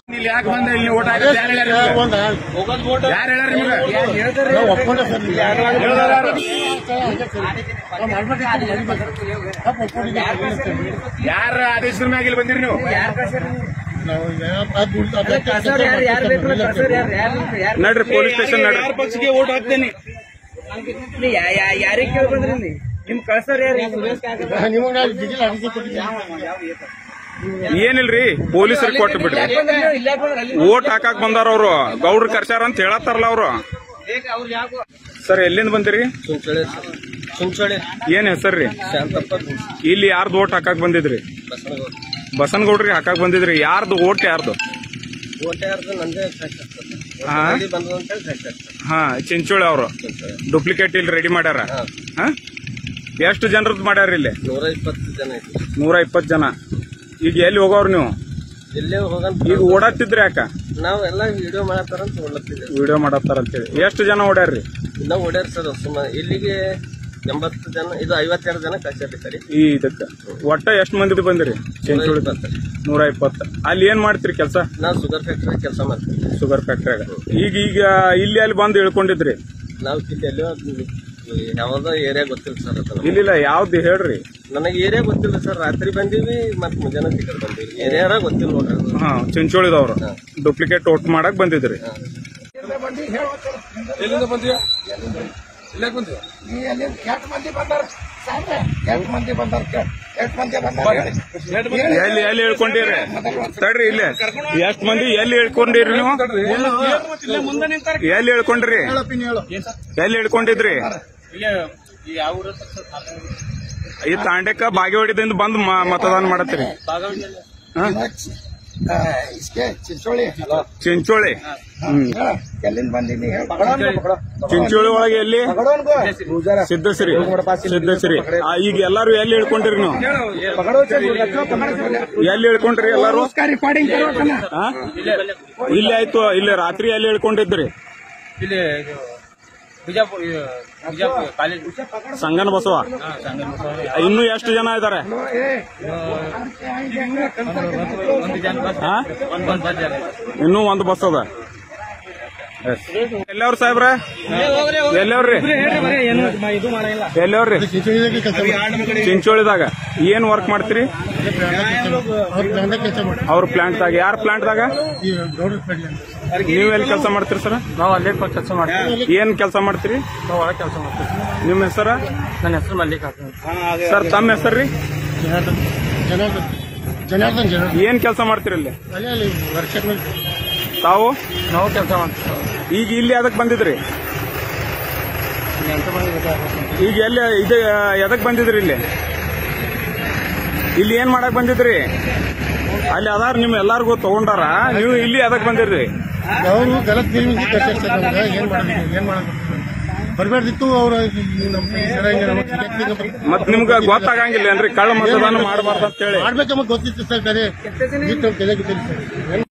ಇಲ್ಲಿ ಯಾಕೆ ಬಂದ ಇಲ್ಲಿ ಓಟ್ ಹಾಕಿ ಯಾರು ಹೇಳ್ಯಾರ ನಿಮ್ಗೆ? ಯಾರು ಹೇಳ್ಯಾರ ನಿಮ್ಗೆ ಯಾರ ಆದೇಶದ ಮ್ಯಾಗ ಇಲ್ಲಿ ಬಂದಿರಿ ನೀವು ನಡ್ರಿ ಪೊಲೀಸ್ ಸ್ಟೇಷನ್ ನಡ್ರಿ ಯಾರ ಪಕ್ಷಕ್ಕೆ ಓಟ್ ಹಾಕ್ತೇನೆ ಯಾರಿಗೆ ಕೇಳಿ ಬಂದ್ರಿ ನಿಮ್ ಕಳ್ಸೋರ್ ಯಾರು ಏನಿಲ್ರಿ ಪೊಲೀಸರಿಗೆ ಕೊಟ್ಟು ಬಿಡ್ರಿ ಓಟ್ ಹಾಕಾಕ್ ಬಂದಾರ ಅವ್ರು ಗೌಡ್ರ ಕರ್ಸ್ಯಾರ ಅಂತ ಹೇಳತ್ತಾರಲ್ಲ ಅವ್ರು ಸರ್ ಎಲ್ಲಿಂದ ಬಂದಿರಿ ಸುಂಚಳೆ ಸುಂಚಳೆ ಏನ್ ಹೆಸರ್ರಿ ಶಾಂತಪ್ಪ ಇಲ್ಲಿ ಯಾರ್ದು ಓಟ್ ಹಾಕಾಕ್ ಬಂದಿದ್ರಿ ಬಸನಗೌಡ್ರಿಗೆ ಹಾಕಾಕ್ ಬಂದಿದ್ರಿ ಯಾರ್ದು ಓಟ್ ಯಾರ್ದು ಓಟ್ ಯಾರ್ದು ನಂದೇ ಫ್ಯಾಕ್ಟ್ ಆಗ್ತದೆ ಹಾ? ಬಂದು ಅಂತ ಹೇಳಿ ಫ್ಯಾಕ್ಟ್ ಆಗ್ತದೆ ಹಾ ಚಿಂಚೋಳಿ ಅವರು ಡೂಪ್ಲಿಕೇಟ್ ಇಲ್ಲಿ ರೆಡಿ ಮಾಡ್ಯಾರ ಹಾ ಎಷ್ಟು ಜನರದ್ದು ಮಾಡ್ಯಾರ ಇಲ್ಲಿ ನೂರ ಇಪ್ಪತ್ತು ಜನ ಐತಿ ನೂರ ಇಪ್ಪತ್ತು ಜನ ಈಗ ಎಲ್ಲಿ ಹೋಗೋರು ನೀವು ಎಲ್ಲೇ ಹೋಗಂತ ಈಗ ಓಡಾಡ್ತಿದ್ರಿ ಯಾಕ ನಾವ್ ಎಲ್ಲ ವಿಡಿಯೋ ಮಾಡತ್ತಾರಂತ ಓಡ್ಲತ್ತಿದ್ದೇವೆ ವಿಡಿಯೋ ಮಾಡತ್ತಾರ ಅಂತೇಳಿ ಎಷ್ಟು ಜನ ಓಡ್ಯಾರ್ರಿ ಇನ್ನ ಓಡ್ಯಾರ ಸರ್ ಸುಮಾರು ಇಲ್ಲಿಗೆ ಎಂಬತ್ತು ಜನ ಇದು ಐವತ್ತೆರಡು ಜನ ಕಳ್ಸ್ಯಾರಿ ಸರಿ ಈ ಇದಕ್ಕ ಒಟ್ಟ ಎಷ್ಟು ಮಂದಿ ಬಂದಿರಿ ಚಿಂಚೋಳಿ ಇಪ್ಪತ್ತು ನೂರ ಇಪ್ಪತ್ತು ಅಲ್ಲಿ ಏನ್ ಮಾಡ್ತೀರಿ ಕೆಲಸ ನಾವು ಶುಗರ್ ಫ್ಯಾಕ್ಟ್ರಿ ಕೆಲಸ ಮಾಡ್ತೀವಿ ಶುಗರ್ ಫ್ಯಾಕ್ಟ್ರಿಯಾಗ ಈಗ ಈಗ ಇಲ್ಲಿ ಅಲ್ಲಿ ಬಂದು ಇಳ್ಕೊಂಡಿದ್ರಿ ನಾವು ಇಲ್ಲಿ ಎಲ್ಲೋ ಯಾವ್ದೋ ಏರಿಯಾ ಗೊತ್ತಿಲ್ಲ ಸರ್ ಅದು ಇಲ್ಲಿಲ್ಲ ಯಾವ್ದು ಹೇಳ್ರಿ ನನಗೆ ಏರಿಯಾ ಗೊತ್ತಿಲ್ಲ ಸರ್ ರಾತ್ರಿ ಬಂದೀವಿ ಮತ್ ಮುಂಜಾನೆ ಸಿಕ್ಕರ್ ಬಂದೀವಿ ಏರಿಯಾರ ಗೊತ್ತಿಲ್ಲ ನೋಡ್ರಿ ಅದು. ಹಾ ಚಿಂಚೋಳಿದವ್ರು ಡೂಪ್ಲಿಕೇಟ್ ಓಟ್ ಮಾಡಕ್ ಬಂದಿದ್ರಿ ಎಲ್ಲಿಂದ ಬಂದಿಯ ಎಲ್ಲಿ ಎಲ್ಲಿ ಹೇಳ್ಕೊಂಡಿರಿ ತಡ್ರಿ ಇಲ್ಲಿ ಎಷ್ಟ್ ಮಂದಿ ಎಲ್ಲಿ ಹೇಳ್ಕೊಂಡಿರಿ ನೀವು ಮುಂದೆ ನಿಂತಾರ ಎಲ್ಲಿ ಹೇಳ್ಕೊಂಡ್ರಿ ಎಲ್ಲಿ ಹೇಳ್ಕೊಂಡಿದ್ರಿ ಈ ತಾಂಡ್ಯಕ್ಕ ಬಾಗೇವಾಡಿದಿಂದ ಬಂದು ಮ- ಮತದಾನ ಮಾಡತ್ತೀರಿ ಹಾ? ಚಿಂಚೋಳಿ ಹ್ಮ್ ಎಲ್ಲಿಂದ ಬಂದೀನಿ ಚಿಂಚೋಳಿ ಒಳಗೆ ಎಲ್ಲಿ ಸಿದ್ದಶ್ರೀ ಸಿದ್ದಶ್ರೀ ಆ, ಈಗ ಎಲ್ಲಾರು ಎಲ್ಲಿ ಹೇಳ್ಕೊಂಡಿರಿ ನೀವು ಎಲ್ಲಿ ಹೇಳ್ಕೊಂಡ್ರಿ ಎಲ್ಲಾರು ರೆಕಾರ್ಡಿಂಗ್ ಹಾ? ಇಲ್ಲಿ ಆಯ್ತು ಇಲ್ಲಿ ರಾತ್ರಿ ಎಲ್ಲಿ ಹೇಳ್ಕೊಂಡಿದ್ರಿ ಇಲ್ಲಿ ಬಿಜಾಪುರ ಬಿಜಾಪುರ ಕಾಲೇಜ್ ಸಂಗನ ಬಸವ ಇನ್ನು ಎಷ್ಟು ಜನ ಇದಾರೆ ಒಂದು ಜನ ಹಾ? ಒಂದ್ ಒಂದ್ ಜನ ಇನ್ನೂ ಒಂದು ಬಸ್ ಅದ ಎಲ್ಲವ್ರ ಸಾಹೇಬ್ರ ಎಲ್ಲವ್ರಿ ಏನು ಇದು ಮಾಡಂಗಿಲ್ಲ ಎಲ್ಲವ್ರಿ ಚಿಂಚೋಳಿದಾಗ ಏನ್ ವರ್ಕ್ ಮಾಡ್ತೀರಿ ಅವ್ರ ಪ್ಲಾಂಟ್ದಾಗ ಯಾರ ಪ್ಲಾಂಟ್ದಾಗ ನೀವ್ ಎಲ್ಲಿ ಕೆಲಸ ಮಾಡ್ತೀರಿ ಸರ್ ನಾವು ಅಲ್ಲೇ ಕೆಲಸ ಮಾಡ್ತೀವಿ ಏನ್ ಕೆಲಸ ಮಾಡ್ತೀರಿ ನಾವು ಒಳಗೆ ಕೆಲಸ ಮಾಡ್ತೀವಿ ನಿಮ್ಮ ಹೆಸರ ನನ್ನ ಹೆಸರು ಮಲ್ಲಿಕ್ ಹಾಕ್ತೀನಿ ಸರ್ ತಮ್ಮ ಹೆಸರ್ರಿ ಜನಾರ್ದನ್ ಜನ ಏನ್ ಕೆಲಸ ಮಾಡ್ತೀರಿ ಇಲ್ಲಿ ಅಲ್ಲೇ ಅಲ್ಲಿ ವರ್ಷ ತಾವು ನಾವು ಕೆಲಸ ಮಾಡ್ತೀವಿ ಈಗ ಇಲ್ಲಿ ಅದಕ್ ಬಂದಿದ್ರಿ ಎಂಟು ಮಂದಿ ಬೇಕಾಗುತ್ತೆ ಈಗ ಎಲ್ಲಿ ಇದು ಎದಕ್ ಬಂದಿದ್ರಿ ಇಲ್ಲಿ ಇಲ್ಲಿ ಏನ್ ಮಾಡಕ್ ಬಂದಿದ್ರಿ ಅಲ್ಲಿ ಅದಾರ ನಿಮ್ ಎಲ್ಲಾರ್ಗೂ ತಗೊಂಡಾರ ನೀವು ಇಲ್ಲಿ ಅದಕ್ ಬಂದಿರ್ರಿ ಅವರು ಗಲತ್ ಫಿಲ್ಮಿಗೆ ಕರ್ಸಿರ್ತಾರೆ ನಮ್ಗೆ ಏನ್ ಮಾಡೋದು ಏನ್ ಮಾಡೋದು ಬರಬೇಡ್ದಿತ್ತು ಅವ್ರು ನಮ್ಮ ಸರಿಯಾಗಿ ನಮಗೆ ಟಿಕೆಟ್ ಸಿಗಬೇಕು. ಮತ್ ನಿಮ್ಗ ಗೊತ್ತಾಗಂಗಿಲ್ಲ ಏನ್ರಿ ಕಳ್ಳ ಮತದಾನ ಮಾಡಬಾರ್ದು ಅಂತ ಹೇಳಿ ಮಾಡ್ಬೇಕಂಬ ಗೊತ್ತಿತ್ತು ಸರ್ ಕರೆ ಈ ತಲೆ ಗೊತ್ತಿಲ್ಲ ಸರ್